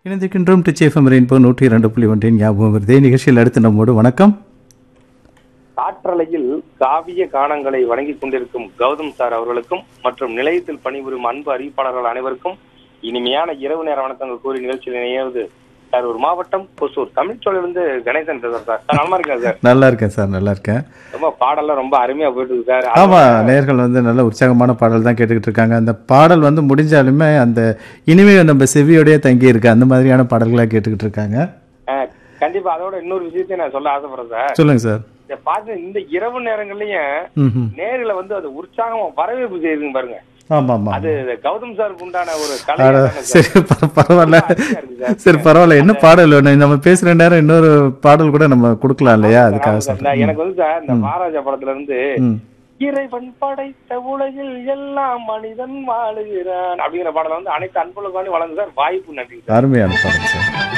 இணைந்திருக்கின்றோம் டிச்எஃப்எம் ரெயின்போ நூற்றி இரண்டு புள்ளி ஒன்றின் ஞாபகம் வருதே நிகழ்ச்சியில் அடுத்து நம்மோடு வணக்கம் காற்றலையில் காவிய கானங்களை வழங்கிக் கொண்டிருக்கும் கௌதம் சார் அவர்களுக்கும் மற்றும் நிலையத்தில் பணிபுரியும் அன்பு அறிவிப்பாளர்கள் அனைவருக்கும் இனிமையான இரவு நேர வணக்கங்கள் கூறி நிகழ்ச்சியில் இணைவது சார் ஒரு மாவட்டம் கொசூர் தமிழ்ச்சோழிலிருந்து கணேசன் பேசுறேன் சார் சார் நல்லா இருக்கேன் சார் நல்லா இருக்கேன் சார் நல்லா இருக்கேன் ரொம்ப பாடல்லாம் ரொம்ப அருமையா போயிட்டு இருக்கு சார் ஆமா நேர்கள் வந்து நல்ல உற்சாகமான பாடல் தான் கேட்டுக்கிட்டு இருக்காங்க அந்த பாடல் வந்து முடிஞ்சாலுமே அந்த இனிமே நம்ம செவியோடயே தங்கி இருக்கு அந்த மாதிரியான பாடல்களா கேட்டுக்கிட்டு இருக்காங்க அஹ், கண்டிப்பா அதோட இன்னொரு விஷயத்தையும் நான் சொல்ல ஆசைப்படுறேன் சார் சொல்லுங்க சார் இந்த பாட்டு இந்த இரவு நேரங்கள்லயும் ம் நேர்ல வந்து அது உற்சாகமா வரவேற்பு செய்யுதுங்க பாருங்க ஆமா ஆமா அது கௌதம் சாருக்கு உண்டான ஒரு கலை அட, தானே சார். சரி பர- பரவாயில்ல அருமையா இருக்கு சார். சரி பரவாயில்ல என்ன பாடல் வேணும் நம்ம பேசுற நேரம் இன்னொரு பாடல் கூட நம்ம கொடுக்கலாம் இல்லையா அதுக்காக ஆமா சார். நான் சொல்றேன் எனக்கு வந்து சார் இந்த மகாராஜா படத்துல இருந்து ம். இறைவன் படைத்த உலகில் எல்லாம் மனிதன் வாழுகிறான் அப்படிங்கிற பாடல வந்து அனைத்து அன்புகளுக்காண்டி வழங்கு சார் வாய்ப்பு நன்றி சார் அருமையான பாடல் சார்